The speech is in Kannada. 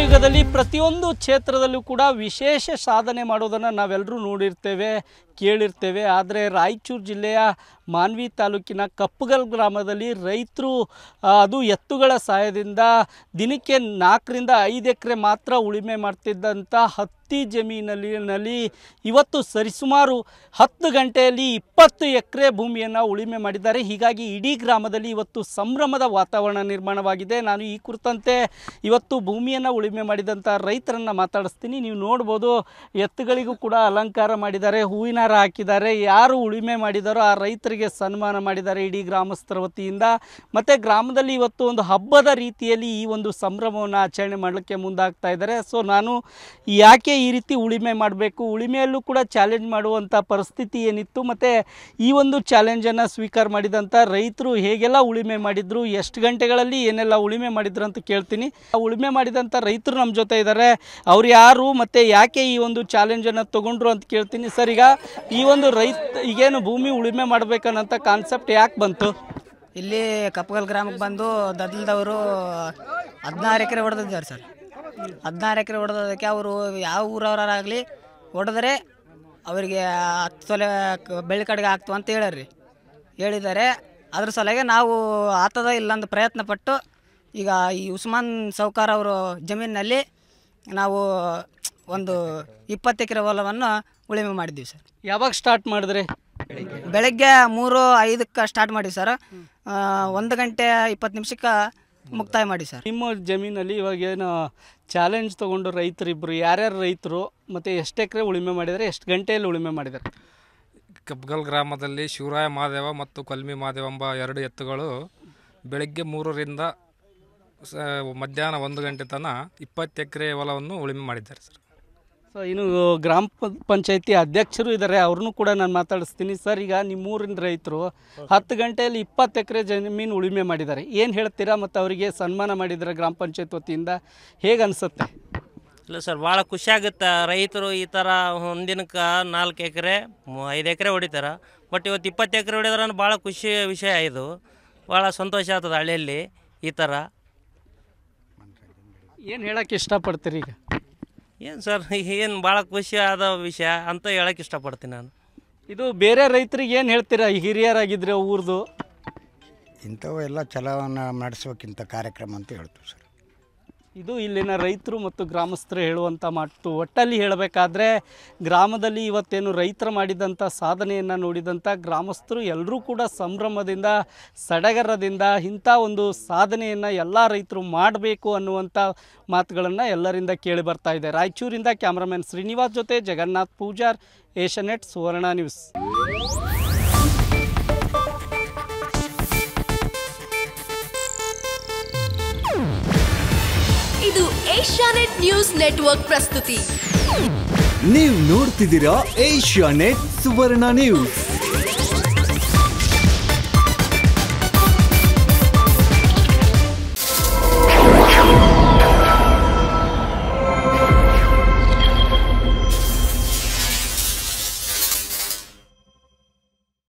ಯುಗದಲ್ಲಿ ಪ್ರತಿಯೊಂದು ಕ್ಷೇತ್ರದಲ್ಲೂ ಕೂಡ ವಿಶೇಷ ಸಾಧನೆ ಮಾಡೋದನ್ನು ನಾವೆಲ್ಲರೂ ನೋಡಿರ್ತೇವೆ ಕೇಳಿರ್ತೇವೆ ಆದರೆ ರಾಯಚೂರು ಜಿಲ್ಲೆಯ ಮಾನ್ವಿ ತಾಲೂಕಿನ ಕಪ್ಪಗಲ್ ಗ್ರಾಮದಲ್ಲಿ ರೈತರು ಆ, ಅದು ಎತ್ತುಗಳ ಸಹಾಯದಿಂದ ದಿನಕ್ಕೆ ನಾಲ್ಕರಿಂದ ಐದು ಎಕರೆ ಮಾತ್ರ ಉಳುಮೆ ಮಾಡ್ತಿದ್ದಂಥ ಹತ್ತಿ ಜಮೀನಲ್ಲಿ ನಲ್ಲಿ ಇವತ್ತು ಸರಿಸುಮಾರು ಹತ್ತು ಗಂಟೆಯಲ್ಲಿ ಇಪ್ಪತ್ತು ಎಕರೆ ಭೂಮಿಯನ್ನು ಉಳುಮೆ ಮಾಡಿದ್ದಾರೆ ಹೀಗಾಗಿ ಇಡೀ ಗ್ರಾಮದಲ್ಲಿ ಇವತ್ತು ಸಂಭ್ರಮದ ವಾತಾವರಣ ನಿರ್ಮಾಣವಾಗಿದೆ ನಾನು ಈ ಕುರಿತಂತೆ ಇವತ್ತು ಭೂಮಿಯನ್ನು ಉಳುಮೆ ಮಾಡಿದಂಥ ರೈತರನ್ನು ಮಾತಾಡಿಸ್ತೀನಿ ನೀವು ನೋಡ್ಬೋದು ಎತ್ತುಗಳಿಗೂ ಕೂಡ ಅಲಂಕಾರ ಮಾಡಿದ್ದಾರೆ ಹೂವಿನ ಹಾರ ಹಾಕಿದ್ದಾರೆ ಯಾರು ಉಳುಮೆ ಮಾಡಿದಾರೋ ಆ ರೈತರಿಗೆ ಸನ್ಮಾನ ಮಾಡಿದ್ದಾರೆ ಇಡೀ ಗ್ರಾಮಸ್ಥರ ವತಿಯಿಂದ ಮತ್ತು ಗ್ರಾಮದಲ್ಲಿ ಇವತ್ತು ಒಂದು ಹಬ್ಬದ ರೀತಿಯಲ್ಲಿ ಈ ಒಂದು ಸಂಭ್ರಮವನ್ನು ಆಚರಣೆ ಮಾಡಲಿಕ್ಕೆ ಮುಂದಾಗ್ತಾ ಇದ್ದಾರೆ ಸೊ ನಾನು ಯಾಕೆ ಈ ರೀತಿ ಉಳುಮೆ ಮಾಡಬೇಕು ಉಳುಮೆಯಲ್ಲೂ ಕೂಡ ಚಾಲೆಂಜ್ ಮಾಡುವಂಥ ಪರಿಸ್ಥಿತಿ ಏನಿತ್ತು ಮತ್ತು ಈ ಒಂದು ಚಾಲೆಂಜನ್ನು ಸ್ವೀಕಾರ ಮಾಡಿದಂಥ ರೈತರು ಹೇಗೆಲ್ಲ ಉಳುಮೆ ಮಾಡಿದ್ರು ಎಷ್ಟು ಗಂಟೆಗಳಲ್ಲಿ ಏನೆಲ್ಲ ಉಳುಮೆ ಮಾಡಿದ್ರು ಅಂತ ಕೇಳ್ತೀನಿ ಆ ಉಳುಮೆ ಮಾಡಿದಂಥ ರೈತರು ನಮ್ಮ ಜೊತೆ ಇದ್ದಾರೆ ಅವ್ರು ಯಾರು ಮತ್ತು ಯಾಕೆ ಈ ಒಂದು ಚಾಲೆಂಜನ್ನು ತೊಗೊಂಡ್ರು ಅಂತ ಕೇಳ್ತೀನಿ ಸರ್ ಈಗ ಈ ಒಂದು ರೈತ ಈಗೇನು ಭೂಮಿ ಉಳುಮೆ ಮಾಡ್ಬೇಕನ್ನಂಥ ಕಾನ್ಸೆಪ್ಟ್ ಯಾಕೆ ಬಂತು ಇಲ್ಲಿ ಕಪ್ಪಗಲ್ ಗ್ರಾಮಕ್ಕೆ ಬಂದು ದದ್ಲದವರು ಹದಿನಾರು ಎಕರೆ ಹೊಡೆದಿದ್ದಾರೆ ಸರ್ ಹದಿನಾರು ಎಕರೆ ಹೊಡೆದೋದಕ್ಕೆ ಅವರು ಯಾವ ಊರವರಾಗಲಿ ಹೊಡೆದ್ರೆ ಅವರಿಗೆ ಹತ್ತು ತೊಲೆ ಕ- ಬೆಳ್ಳಿ ಕಡೆಗೆ ಆಗ್ತು ಅಂತ ಹೇಳ್ಯಾರ್ರಿ ಹೇಳಿದ್ದಾರೆ ಅದ್ರ ಸಲುವಾಗಿ ನಾವು ಆತದ ಇಲ್ಲಂದು ಪ್ರಯತ್ನ ಪಟ್ಟು ಈಗ ಈ ಉಸ್ಮಾನ್ ಸೌಕಾರ್ ಅವರು ಜಮೀನಿನಲ್ಲಿ ನಾವು ಒಂದು ಇಪ್ಪತ್ತು ಎಕರೆ ಹೊಲವನ್ನು ಉಳುಮೆ ಮಾಡಿದ್ದೀವಿ ಸರ್ ಯಾವಾಗ ಸ್ಟಾರ್ಟ್ ಮಾಡಿದ್ರಿ ಬೆಳಗ್ಗೆ ಮೂರು ಐದಕ್ಕೆ ಸ್ಟಾರ್ಟ್ ಮಾಡಿ ಸರ್ ಆ, ಒಂದು ಗಂಟೆ ಇಪ್ಪತ್ತು ನಿಮಿಷಕ್ಕೆ ಮುಕ್ತಾಯ ಮಾಡಿ ಸರ್ ನಿಮ್ಮ ಜಮೀನಲ್ಲಿ ಇವಾಗ ಏನು ಚಾಲೆಂಜ್ ತೊಗೊಂಡು ರೈತರಿಬ್ಬರು ಯಾರ್ಯಾರು ರೈತರು ಮತ್ತು ಎಷ್ಟು ಎಕರೆ ಉಳುಮೆ ಮಾಡಿದ್ದಾರೆ ಎಷ್ಟು ಗಂಟೆಯಲ್ಲಿ ಉಳುಮೆ ಮಾಡಿದ್ದಾರೆ ಕಬ್ಗಲ್ ಗ್ರಾಮದಲ್ಲಿ ಶಿವರಾಯ ಮಹಾದೇವ ಮತ್ತು ಕಲ್ಮಿ ಮಹಾದೇವ ಎಂಬ ಎರಡು ಎತ್ತುಗಳು ಬೆಳಗ್ಗೆ ಮೂರರಿಂದ ಸ ಮಧ್ಯಾಹ್ನ ಒಂದು ಗಂಟೆ ತನಕ ಇಪ್ಪತ್ತು ಎಕರೆ ಹೊಲವನ್ನು ಉಳುಮೆ ಮಾಡಿದ್ದಾರೆ ಸರ್ ಸೊ ಇನ್ನು ಗ್ರಾಮ ಪ- ಪಂಚಾಯತಿ ಅಧ್ಯಕ್ಷರು ಇದ್ದಾರೆ ಅವ್ರನ್ನೂ ಕೂಡ ನಾನು ಮಾತಾಡಿಸ್ತೀನಿ ಸರ್ ಈಗ ನಿಮ್ಮೂರಿನ ರೈತರು ಹತ್ತು ಗಂಟೆಯಲ್ಲಿ ಇಪ್ಪತ್ತು ಎಕರೆ ಜಮೀನು ಉಳುಮೆ ಮಾಡಿದ್ದಾರೆ ಏನು ಹೇಳ್ತೀರಾ ಮತ್ತು ಅವರಿಗೆ ಸನ್ಮಾನ ಮಾಡಿದ್ದಾರೆ ಗ್ರಾಮ ಪಂಚಾಯತ್ ವತಿಯಿಂದ ಹೇಗೆ ಅನಿಸುತ್ತೆ ಇಲ್ಲ ಸರ್ ಭಾಳ ಖುಷಿ ಆಗುತ್ತೆ ರೈತರು ಈ ಥರ ಒಂದಿನಕ್ಕೆ ನಾಲ್ಕು ಎಕರೆ ಐದು ಎಕರೆ ಹೊಡಿತಾರೆ ಬಟ್ ಇವತ್ತು ಇಪ್ಪತ್ತು ಎಕರೆ ಹೊಡಿದ್ರೆ ಭಾಳ ಖುಷಿ ವಿಷಯ ಇದು ಭಾಳ ಸಂತೋಷ ಆಗ್ತದೆ ಹಳ್ಳಿಯಲ್ಲಿ ಈ ಥರ ಏನು ಹೇಳೋಕ್ಕೆ ಇಷ್ಟಪಡ್ತೀರಿ ಈಗ ಏನು ಸರ್ ಏನು ಭಾಳ ಖುಷಿ ಆದ ವಿಷಯ ಅಂತ ಹೇಳಕ್ಕೆ ಇಷ್ಟಪಡ್ತೀನಿ ನಾನು ಇದು ಬೇರೆ ರೈತರಿಗೆ ಏನು ಹೇಳ್ತೀರಾ ಈ ಹಿರಿಯರಾಗಿದ್ರೆ ಊರ್ದು ಇಂಥವು ಎಲ್ಲ ಛಲವನ್ನು ನಡೆಸೋಕ್ಕಿಂತ ಕಾರ್ಯಕ್ರಮ ಅಂತ ಹೇಳ್ತೀವಿ ಸರ್ ಇದು ಇಲ್ಲಿನ ರೈತರು ಮತ್ತು ಗ್ರಾಮಸ್ಥರು ಹೇಳುವಂಥ ಮಾತು ಒಟ್ಟಲ್ಲಿ ಹೇಳಬೇಕಾದ್ರೆ ಗ್ರಾಮದಲ್ಲಿ ಇವತ್ತೇನು ರೈತರು ಮಾಡಿದಂಥ ಸಾಧನೆಯನ್ನು ನೋಡಿದಂಥ ಗ್ರಾಮಸ್ಥರು ಎಲ್ಲರೂ ಕೂಡ ಸಂಭ್ರಮದಿಂದ ಸಡಗರದಿಂದ ಇಂಥ ಒಂದು ಸಾಧನೆಯನ್ನು ಎಲ್ಲ ರೈತರು ಮಾಡಬೇಕು ಅನ್ನುವಂಥ ಮಾತುಗಳನ್ನು ಎಲ್ಲರಿಂದ ಕೇಳಿ ಬರ್ತಾ ಇದೆ ರಾಯಚೂರಿಂದ ಕ್ಯಾಮ್ರಾಮನ್ ಶ್ರೀನಿವಾಸ್ ಜೊತೆ ಜಗನ್ನಾಥ್ ಪೂಜಾರ್ ಏಷ್ಯಾನೆಟ್ ಸುವರ್ಣ ನ್ಯೂಸ್ ಇದು ಏಷ್ಯಾನೆಟ್ ನ್ಯೂಸ್ ನೆಟ್ವರ್ಕ್ ಪ್ರಸ್ತುತಿ ನೀವು ನೋಡ್ತಿದ್ದೀರಾ ಏಷ್ಯಾ ನೆಟ್ ಸುವರ್ಣ ನ್ಯೂಸ್